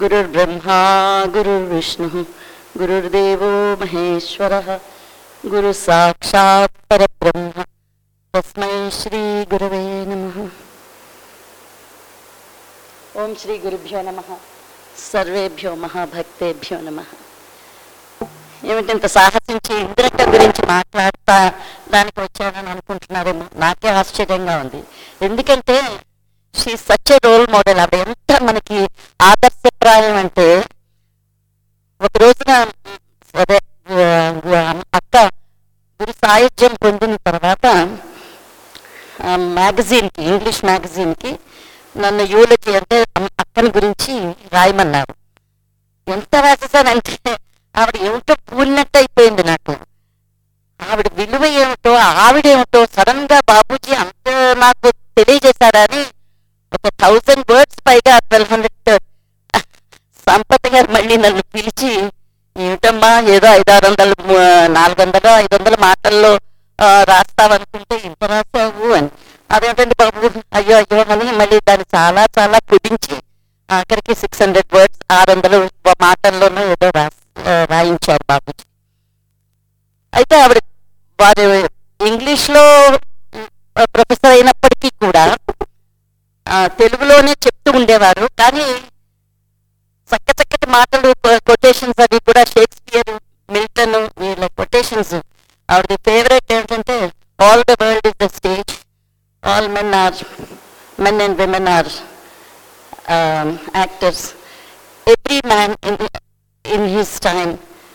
गुरुर्ब्रह्मा गुरुर्विष्णुः गुरुर्देवो महेश्वरः गुरुसाक्षात् परब्रह्म तस्मै श्रीगुरवे नमः ఓం శ్రీ గురుభ్యో నమ సర్వేభ్యో మహాభక్తేభ్యో నమ ఏమిటంత సాహసించి ఇంద్రక్క గురించి మాట్లాడతా దానికి వచ్చానని అనుకుంటున్నారేమో నాకే ఆశ్చర్యంగా ఉంది ఎందుకంటే షీ సచ్ రోల్ మోడల్ ఆవిడ ఎంత మనకి ఆదర్శప్రాయం అంటే ఒక రోజున అదే ఆ, అక్క గురు సాయుధ్యం పొందిన తర్వాత మ్యాగజైన్కి ఇంగ్లీష్ మ్యాగజైన్కి నన్ను యూలకి అంటే అమ్- అక్కని గురించి రాయమన్నారు ఎంత రాసేసానంటే ఆవిడ ఏమిటో పూలినట్టు అయిపోయింది నాకు ఆవిడ విలువ ఏమిటో ఆవిడేమిటో సడన్ గా బాబూజీ అంత నాకు తెలియజేశారని ఒక థౌజండ్ వర్డ్స్ పైగా ట్వెల్వ్ హండ్రెడ్ సంపత్ గారు మళ్ళీ నన్ను పిలిచి ఏమిటమ్మా ఏదో ఐదు ఆరు వందలు ము- నాలుగు వందలు ఐదు వందల మాటల్లో ఆ, రాస్తావనుకుంటే ఇంత రాసావు అని అదేంటండి బాబు అయ్యో అయ్యో అని మళ్ళీ దాన్ని చాలా చాలా కుదించి ఆఖరికి సిక్స్ హండ్రెడ్ వర్డ్స్ ఆరు వందలు మాటల్లోనూ ఏదో రాస్ ఆ, రాయించారు బాబుజీ అయితే ఆవిడ వారు ఇంగ్లీష్లో ప్రొఫెసర్ అయినప్పటికీ కూడా ఆ, తెలుగులోనే చెప్తూ ఉండేవారు కానీ చక్క చక్కటి మాటలు కొటేషన్స్ అవి కూడా షేక్స్పియర్ మిల్టన్ వీళ్ళ కొటేషన్స్ ఆవిడ ఫేవరెట్ ఏంటంటే all the world is the stage all men are men and women are actors every man in in his time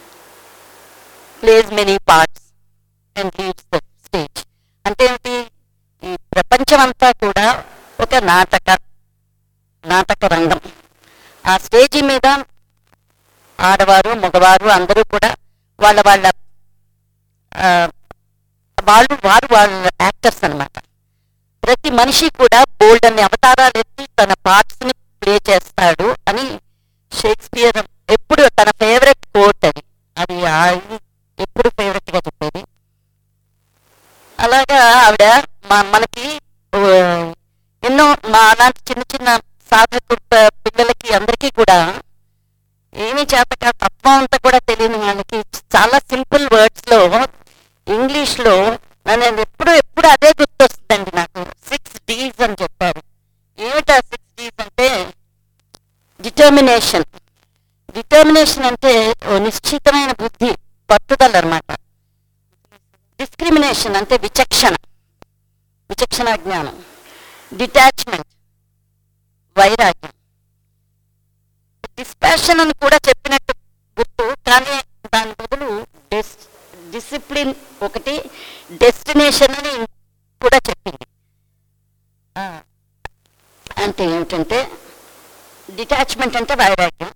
place many parts and leads the stage అంటే ఏంటి ఈ ప్రపంచం అంతా కూడా ఒక నాటక నాటక రంగం ఆ స్టేజి మీద ఆడవారు మగవారు అందరూ కూడా వాళ్ళ వాళ్ళ ఆ, వాళ్ళు వారు వాళ్ళ యాక్టర్స్ అన్నమాట ప్రతి మనిషి కూడా బోల్డ్ అనే అవతారాలు ఎత్తి తన పార్ట్స్ ని ప్లే చేస్తాడు అని షేక్స్పియర్ ఎప్పుడు తన ఫేవరెట్ కోట్ అది అది ఆయన ఎప్పుడు ఫేవరెట్ గా చెప్పేది అలాగా ఆవిడ మా- మనకి ఆ, ఎన్నో మా అలాంటి చిన్న చిన్న సాధకు ప- పిల్లలకి అందరికీ కూడా ఏమీ చేతక తత్వం అంతా కూడా తెలియని వాళ్ళకి చాలా సింపుల్ వర్డ్స్ లో ఇంగ్లీష్ లో నేను ఎప్పుడు ఎప్పుడు అదే గుర్తొస్తుందండి నాకు సిక్స్ డీస్ అని చెప్పారు ఏమిటా సిక్స్ డీస్ అంటే డిటర్మినేషన్ డిటర్మినేషన్ అంటే ఓ నిశ్చితమైన బుద్ధి పట్టుదల అనమాట డిస్క్రిమినేషన్ అంటే విచక్షణ విచక్షణ జ్ఞానం డిటాచ్మెంట్ వైరాగ్యం డిస్పాషన్ అని కూడా చెప్పినట్టు గుర్తు కానీ దాని బదులు డిసిప్లిన్ ఒకటి డెస్టినేషన్ అని కూడా చెప్పింది ఆ, అంటే ఏమిటంటే డిటాచ్మెంట్ అంటే వైరాగ్యం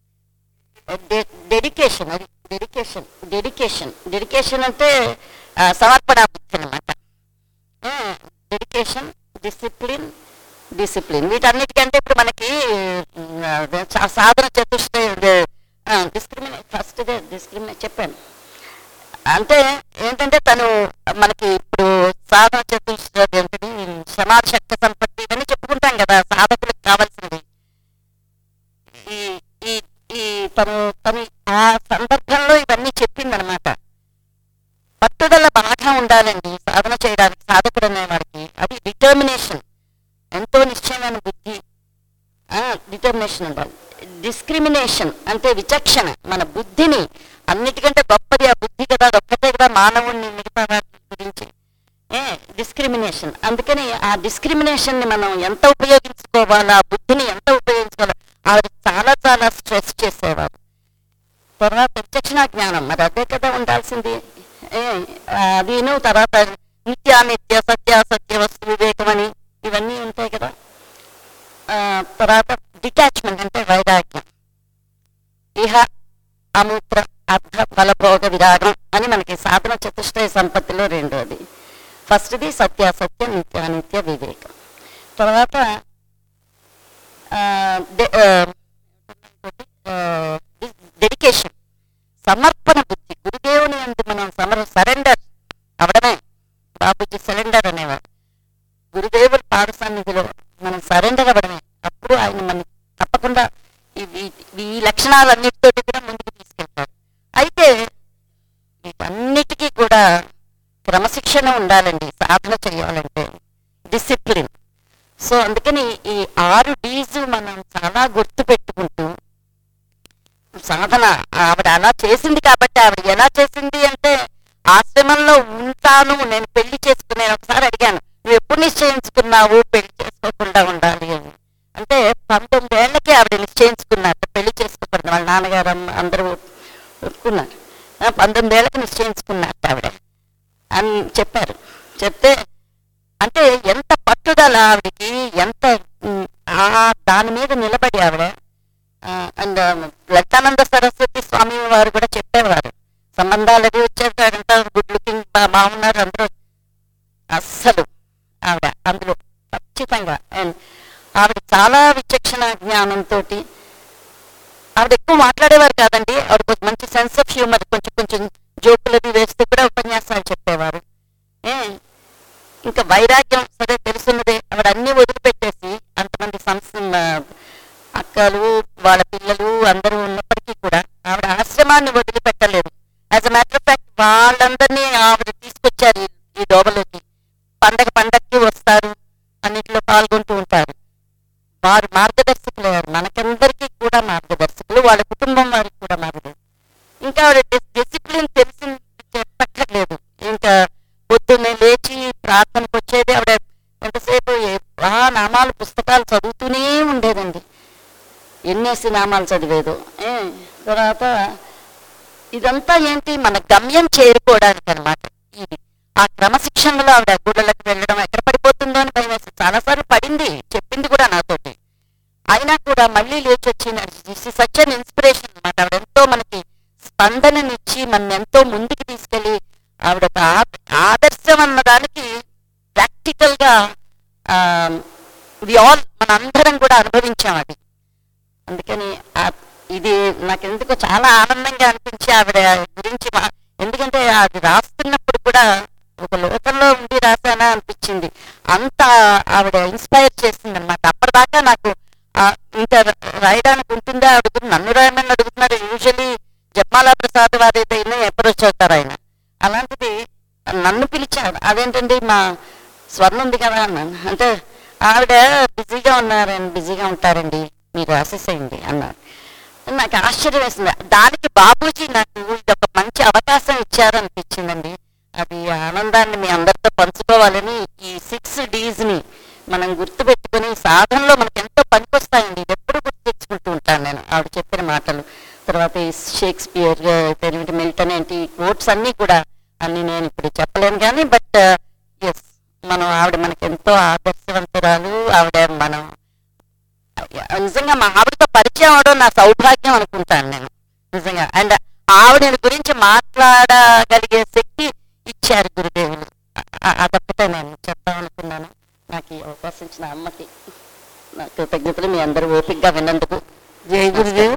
డెడికేషన్ అది డెడికేషన్ డెడికేషన్ డెడికేషన్ అంటే ఆ, సమర్పణ బుద్ధి అనమాట డెడికేషన్ డిసిప్లిన్ డిసిప్లిన్ వీటన్నిటికంటే ఇప్పుడు మనకి ఉమ్, అదే సా- సాధన చతుష్టయ డిస్క్రిమినే ఫస్ట్ డిస్క్రిమినేట్ చెప్పాను అంటే ఏంటంటే తను మనకి ఇప్పుడు సాధన చతుష్టయం ఏంటిది సమాధి శక్తి సంపత్తి ఇవన్నీ చెప్పుకుంటాం కదా సాధకులకు కావాల్సింది ఈ ఈ ఈ తను తను ఆ సందర్భంలో ఇవన్నీ చెప్పిందనమాట పట్టుదల బాగా ఉండాలండి సాధన చేయడానికి సాధకుడు అనేవాడికి అది డిటర్మినేషన్ ఎంతో నిశ్చయమైన బుద్ధి డిటర్మినేషన్ ఉండాలి డిస్క్రిమినేషన్ అంటే విచక్షణ మన బుద్ధిని అన్నిటికంటే గొప్పది ఆ బుద్ధి కదా ఒక్కటే కదా మానవుడిని మిగతా వాటి గురించి ఏ డిస్క్రిమినేషన్ అందుకని ఆ డిస్క్రిమినేషన్ ని మనం ఎంత ఉపయోగించుకోవాలో ఆ బుద్ధిని ఎంత ఉపయోగించుకోవాలో ఆవిడ చాలా చాలా స్ట్రెస్ చేసేవారు తర్వాత విచక్షణ జ్ఞానం మరి అదే కదా ఉండాల్సింది ఏ అదిను తర్వాత నిత్యానిత్య సత్యాసత్య వస్తు వివేకం అని ఇవన్నీ ఉంటాయి కదా ఆ, తర్వాత డిటాచ్మెంట్ అంటే వైరాగ్యం ఇహ అమూత్ర అర్థ ఫలభోగ విరాగం అని మనకి సాధన చతుష్టయ సంపత్తిలో రెండోది ఫస్ట్ది సత్యాసత్య నిత్యానిత్య వివేకం తర్వాత ఆ, డె- ఆ, డెడికేషన్ సమర్పణ బుద్ధి గురుదేవుని అందు మనం సమర్ సరెండర్ అవడమే బాబుజీ సరెండర్ అనేవారు గురుదేవుల పాద సన్నిధిలో మనం సరెండర్ అవ్వడమే అప్పుడు ఆయన మన తప్పకుండా ఈ ఈ ఈ లక్షణాలన్నిటితోటి కూడా ముందుకు తీసుకెళ్తారు అయితే వీటన్నిటికీ కూడా క్రమశిక్షణ ఉండాలండి సాధన చేయాలంటే డిసిప్లిన్ సో అందుకని ఈ ఆరు డీస్ మనం చాలా గుర్తు పెట్టుకుంటూ సాధన ఆవిడ అలా చేసింది కాబట్టి ఆవిడ ఎలా చేసింది అంటే ఆశ్రమంలో ఉంటాను నేను పెళ్లి చేసుకునే ఒకసారి అడిగాను నువ్వు ఎప్పుడు నిశ్చయించుకున్నావు పెళ్లి చేసుకోకుండా ఉండాలి అని అంటే పంతొమ్మిది ఏళ్ళకి ఆవిడ నిశ్చయించుకున్నారు పెళ్లి చేసుకోకూడదు వాళ్ళ నాన్నగారు అమ్మ అందరూ ఒప్పుకున్నారు ఆ, పంతొమ్మిది ఏళ్ళకి నిశ్చయించుకున్నారు ఆవిడ అని చెప్పారు చెప్తే అంటే ఎంత పట్టుదల ఆవిడకి ఎంత ఉమ్, ఆ దాని మీద నిలబడి ఆవిడ అండ్ లలితానంద సరస్వతి స్వామి వారు కూడా చెప్పేవారు సంబంధాలు అది వచ్చేసారంట గుడ్ లుకింగ్ బాగున్నారు అందరూ అస్సలు ఆవిడ అందులో ఖచ్చితంగా అండ్ ఆవిడ చాలా విచక్షణ జ్ఞానంతో ఆవిడ ఎక్కువ మాట్లాడేవారు కాదండి ఆవిడ కొంచెం మంచి సెన్స్ ఆఫ్ హ్యూమర్ కొంచెం కొంచెం జోకులది వేస్తూ కూడా ఉపన్యాసాలు చెప్పేవారు ఏ, ఇంకా వైరాగ్యం సరే తెలుసున్నదే ఆవిడ అన్ని వదిలిపెట్టేసి అంతమంది సంస్థ అక్కలు వాళ్ళ పిల్లలు అందరూ ఉన్నప్పటికీ కూడా ఆవిడ ఆశ్రమాన్ని వదిలిపెట్టలేదు as a matter of fact వాళ్ళందరినీ ఆవిడ తీసుకొచ్చారు ఈ- ఈ డోబలోకి పండగ పండగకి వస్తారు అన్నింటిలో పాల్గొంటూ ఉంటారు వారు మార్గదర్శకులు మనకందరికీ కూడా మార్గదర్శకులు వాళ్ళ కుటుంబం వారికి కూడా మార్గదర్శకులు ఇంకా ఆవిడ డిసిప్లిన్ తెలిసి చెప్పట్లేదు ఇంకా పొద్దున్నే లేచి ప్రార్థనకు వచ్చేది ఆవిడ ఎంతసేపు ఏ- ఆ నామాలు పుస్తకాలు చదువుతూనే ఉండేదండి ఎన్నేసి నామాలు చదివేదు ఏ, తర్వాత ఇదంతా ఏంటి మన గమ్యం చేరుకోవడానికి అనమాట ఇది ఆ క్రమశిక్షణలో ఆవిడ గుళ్ళలకు వెళ్ళడం ఎక్కడ పడిపోతుందో అని భయం వేసి చాలాసార్లు పడింది చెప్పింది కూడా నాతోటి అయినా కూడా మళ్ళీ లేచి వచ్చిన సచ్ అన్ ఇన్స్పిరేషన్ అనమాట ఆవిడ ఎంతో మనకి స్పందననిచ్చి మన ఎంతో ముందుకు తీసుకెళ్ళి ఆవిడ ఒక ఆ- ఆదర్శం అన్న దానికి ప్రాక్టికల్ గా వి ఆల్ మన అందరం కూడా అనుభవించాం అది అందుకని ఆ- ఇది నాకు ఎందుకో చాలా ఆనందంగా అనిపించి ఆవిడ గురించి మా- ఎందుకంటే అది రాస్తున్నప్పుడు కూడా ఒక లోకంలో ఉండి రాశానా అనిపించింది అంత ఆవిడ ఇన్స్పైర్ చేసింది అనమాట అప్పటిదాకా నాకు ఆ, ఇంకా రాయడానికి ఉంటుందా అడుగు నన్ను రాయమని అడుగుతున్నారు యూజువలీ జప్మాలా ప్రసాద్ వారి అయినా అప్రోచ్ అవుతారు ఆయన అలాంటిది నన్ను పిలిచారు అదేంటండి మా స్వర్ణ ఉంది కదా అన్నాను అంటే ఆవిడ బిజీగా ఉన్నారండి బిజీగా ఉంటారండి మీరు రాసేసేయండి అన్నారు నాకు ఆశ్చర్యం వేసింది దానికి బాబూజీ నాకు ఇది ఒక మంచి అవకాశం ఇచ్చారనిపించిందండి అది ఆనందాన్ని మీ అందరితో పంచుకోవాలని ఈ సిక్స్ డీస్ ని మనం గుర్తుపెట్టుకుని సాధనలో మనకి ఎంతో పనికొస్తాయండి ఇది ఎప్పుడు గుర్తు తెచ్చుకుంటూ ఉంటాను నేను ఆవిడ చెప్పిన మాటలు తర్వాత ఈ షేక్స్పియర్ తెలివి మిల్టన్ ఏంటి కోట్స్ అన్నీ కూడా అన్ని నేను ఇప్పుడు చెప్పలేను కానీ బట్ ఎస్ మనం ఆవిడ మనకి ఎంతో ఆదర్శవంతురాలు ఆవిడ మనం నిజంగా మా ఆవిడతో పరిచయం అవడం నా సౌభాగ్యం అనుకుంటాను నేను నిజంగా అండ్ ఆవిడని గురించి మాట్లాడగలిగే శక్తి ఇచ్చారు గురుదేవులు ఆ- అదొక్కటే నేను చెప్దాం అనుకున్నాను నాకు ఈ అవకాశం ఇచ్చిన అమ్మకి నా కృతజ్ఞతలు మీ అందరూ ఓపికగా విన్నందుకు జై గురుదేవ్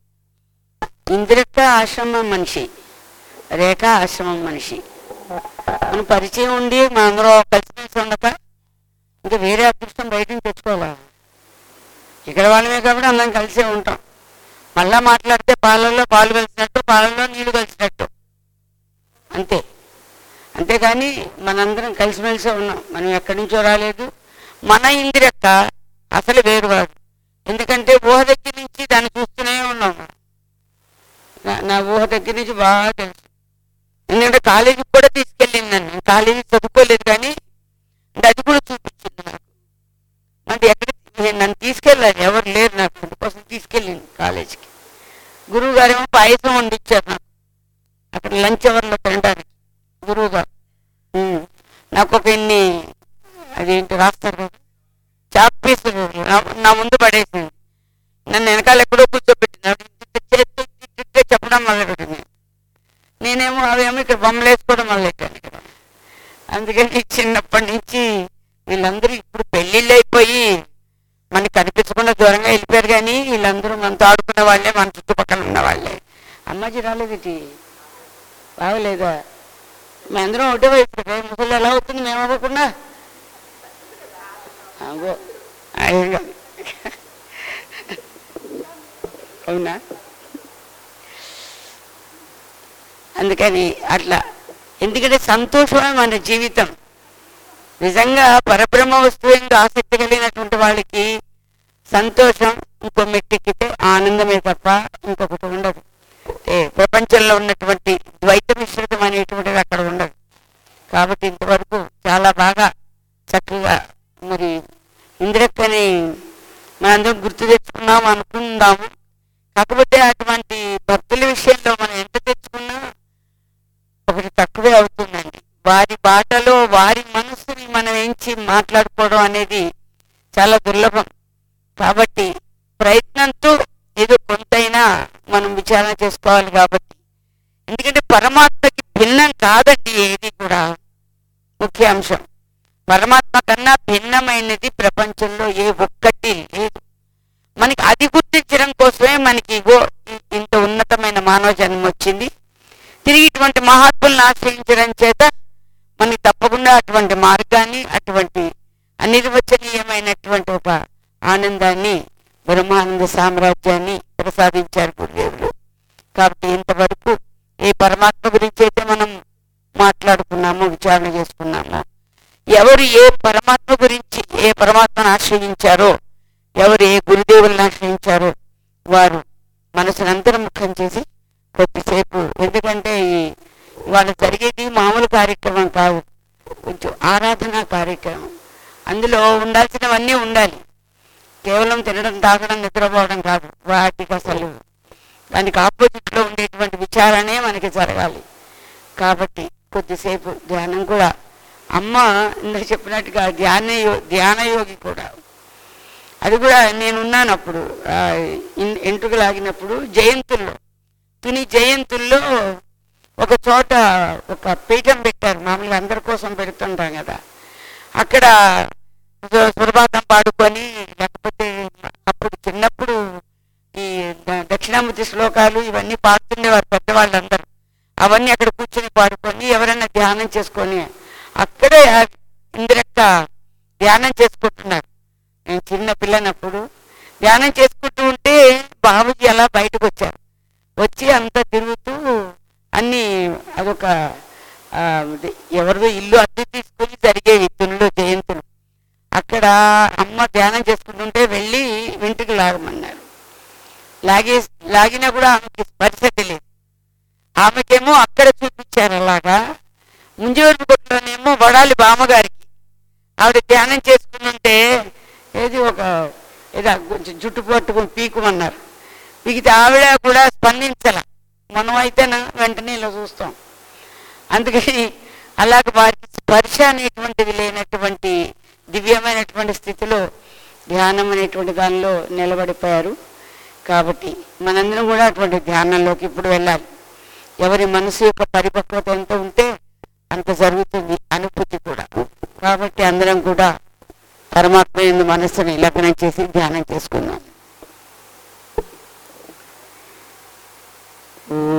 ఇంద్రిక ఆశ్రమం మనిషి రేఖ ఆశ్రమం మనిషి మన పరిచయం ఉండి మన అందరూ కలిసిమెలిసి ఉండక ఇంకా వేరే అదృష్టం బయట నుంచి తెచ్చుకోవాలా ఇక్కడ వాళ్ళమే కాబట్టి అందరం కలిసే ఉంటాం మళ్ళా మాట్లాడితే పాలల్లో పాలు కలిసినట్టు పాలల్లో నీళ్లు కలిసినట్టు అంతే అంతేగాని మనందరం కలిసిమెలిసే ఉన్నాం మనం ఎక్కడి నుంచో రాలేదు మన ఇందిరక్క అసలు వేరు కాదు ఎందుకంటే ఊహ దగ్గర నుంచి దాన్ని చూస్తూనే ఉన్నాం మనం. నా- నా ఊహ దగ్గర నుంచి బాగా తెలుసు ఎందుకంటే కాలేజీకి కూడా తీసుకెళ్ళింది నన్ను కాలేజీ చదువుకోలేదు కానీ అంటే అది కూడా చూపించింది నాకు అంటే ఎక్కడ నేను నన్ను తీసుకెళ్ళాను ఎవరు లేరు నాకు అందుకోసం తీసుకెళ్ళింది కాలేజీకి గురువు గారేమో పాయసం వండిచ్చారు నాకు అక్కడ లంచ్ అవర్లో తినడానికి గురువు గారు ఉమ్. నాకు ఒక ఇన్ని అదేంటి రాస్తారు కదా చాక్ పీసులు నా- నా ముందు పడేసింది నన్ను వెనకాల ఎక్కడో కూర్చోబెట్టింది అవి ఇట్ట చేత్తో ఇట్ట ఇట్ట చెప్పడం మొదలుపెట్టింది నేనేమో అవేమో ఇక్కడ బొమ్మలు వేసుకోవడం మొదలెట్టాను ఇక్కడ అందుకని చిన్నప్పటి నుంచి వీళ్ళందరూ ఇప్పుడు పెళ్ళిళ్ళు అయిపోయి మనకి కనిపించకుండా దూరంగా వెళ్ళిపోయారు కానీ వీళ్ళందరూ మనతో ఆడుకునే వాళ్ళే మన చుట్టుపక్కల ఉన్న వాళ్ళే అమ్మాజీ రాలేదేటి బాగలేదా మీ అందరం ఒకటే వయసు కదా ముసలి ఎలా అవుతుంది మేము అవ్వకుండా అగో అయ్యో అవునా అందుకని అట్లా ఎందుకంటే సంతోషమే మన జీవితం నిజంగా పరబ్రహ్మ వస్తువు ఇంకా ఆసక్తి కలిగినటువంటి వాళ్ళకి సంతోషం ఇంకో మెట్టెక్కితే ఆనందమే తప్ప ఇంకొకటి ఉండదు ఏ ప్రపంచంలో ఉన్నటువంటి ద్వైత మిశ్రితం అనేటువంటిది అక్కడ ఉండదు కాబట్టి ఇంతవరకు చాలా బాగా చక్కగా మరి ఇంద్రక్కని మనందరం గుర్తు తెచ్చుకున్నాం అనుకుందాము కాకపోతే అటువంటి భక్తుల విషయంలో మనం ఎంత తెచ్చుకున్నా ఒకటి తక్కువే అవుతుందండి వారి బాటలో వారి మనసుని మనం ఎంచి మాట్లాడుకోవడం అనేది చాలా దుర్లభం కాబట్టి ప్రయత్నంతో ఏదో కొంతైనా మనం విచారణ చేసుకోవాలి కాబట్టి ఎందుకంటే పరమాత్మకి భిన్నం కాదండి ఏది కూడా ముఖ్య అంశం పరమాత్మ కన్నా భిన్నమైనది ప్రపంచంలో ఏ ఒక్కటి లేదు మనకి అది గుర్తించడం కోసమే మనకి ఇగో ఇ- ఇంత ఉన్నతమైన మానవ జన్మ వచ్చింది తిరిగి ఇటువంటి మహాత్ములను ఆశ్రయించడం చేత మనకి తప్పకుండా అటువంటి మార్గాన్ని అటువంటి అనిర్వచనీయమైనటువంటి ఒక ఆనందాన్ని బ్రహ్మానంద సామ్రాజ్యాన్ని ప్రసాదించారు గురుదేవులు కాబట్టి ఇంతవరకు ఏ పరమాత్మ గురించి అయితే మనం మాట్లాడుకున్నామో విచారణ చేసుకున్నామో ఎవరు ఏ పరమాత్మ గురించి ఏ పరమాత్మను ఆశ్రయించారో ఎవరు ఏ గురుదేవులను ఆశ్రయించారో వారు మనసును అంతర్ముఖం చేసి కొద్దిసేపు ఎందుకంటే ఈ వాళ్ళ జరిగేది మామూలు కార్యక్రమం కాదు కొంచెం ఆరాధనా కార్యక్రమం అందులో ఉండాల్సినవన్నీ ఉండాలి కేవలం తినడం తాగడం నిద్రపోవడం కాదు వాటికి అసలు దానికి ఆపోజిట్ లో ఉండేటువంటి విచారణే మనకి జరగాలి కాబట్టి కొద్దిసేపు ధ్యానం కూడా అమ్మ ఇందాక చెప్పినట్టుగా ధ్యాన యో- ధ్యాన యోగి కూడా అది కూడా నేనున్నాను అప్పుడు ఆ, ఇన్- ఎంట్రుకు లాగినప్పుడు జయంతుల్లో తుని జయంతుల్లో ఒక చోట ఒక పీఠం పెట్టారు మామూలుగా అందరి కోసం పెడుతుంటాం కదా అక్కడ సు- సుప్రభాతం పాడుకొని లేకపోతే అప్పుడు చిన్నప్పుడు ఈ ద- దక్షిణామూర్తి శ్లోకాలు ఇవన్నీ పాడుతుండేవారు పెద్దవాళ్ళందరూ అవన్నీ అక్కడ కూర్చొని పాడుకొని ఎవరైనా ధ్యానం చేసుకొని అక్కడే ఆ ఇందిరక్క ధ్యానం చేసుకుంటున్నారు నేను చిన్న పిల్లనప్పుడు ధ్యానం చేసుకుంటూ ఉంటే బాబుజీ అలా బయటకు వచ్చారు వచ్చి అంతా తిరుగుతూ అన్ని అదొక ఆ, ఇది ఎవరిదో ఇల్లు అద్దె తీసుకొని జరిగేవి తునిలో జయంతులు అక్కడ అమ్మ ధ్యానం చేసుకుంటుంటే వెళ్ళి ఇంటికి లాగమన్నారు లాగే లాగినా కూడా ఆమెకి స్పర్శ తెలియదు ఆమెకేమో అక్కడ చూపించారు అలాగా ముంజూరు కొట్టులోనేమో వడాలి బామ్మగారికి ఆవిడ ధ్యానం చేసుకుంటుంటే ఏది ఒక ఏదో కొంచెం జుట్టు పట్టుకుని పీకుమన్నారు పీకితే ఆవిడ కూడా స్పందించాల మనం అయితేనా వెంటనే ఇలా చూస్తాం అందుకని అలాగ వారికి స్పర్శ అనేటువంటిది లేనటువంటి దివ్యమైనటువంటి స్థితిలో ధ్యానం అనేటువంటి దానిలో నిలబడిపోయారు కాబట్టి మనందరం కూడా అటువంటి ధ్యానంలోకి ఇప్పుడు వెళ్ళాలి ఎవరి మనసు యొక్క పరిపక్వత ఎంత ఉంటే అంత జరుగుతుంది అనుభూతి కూడా కాబట్టి అందరం కూడా పరమాత్మ ఎందు మనస్సుని లగ్నం చేసి ధ్యానం చేసుకుందాం ఓ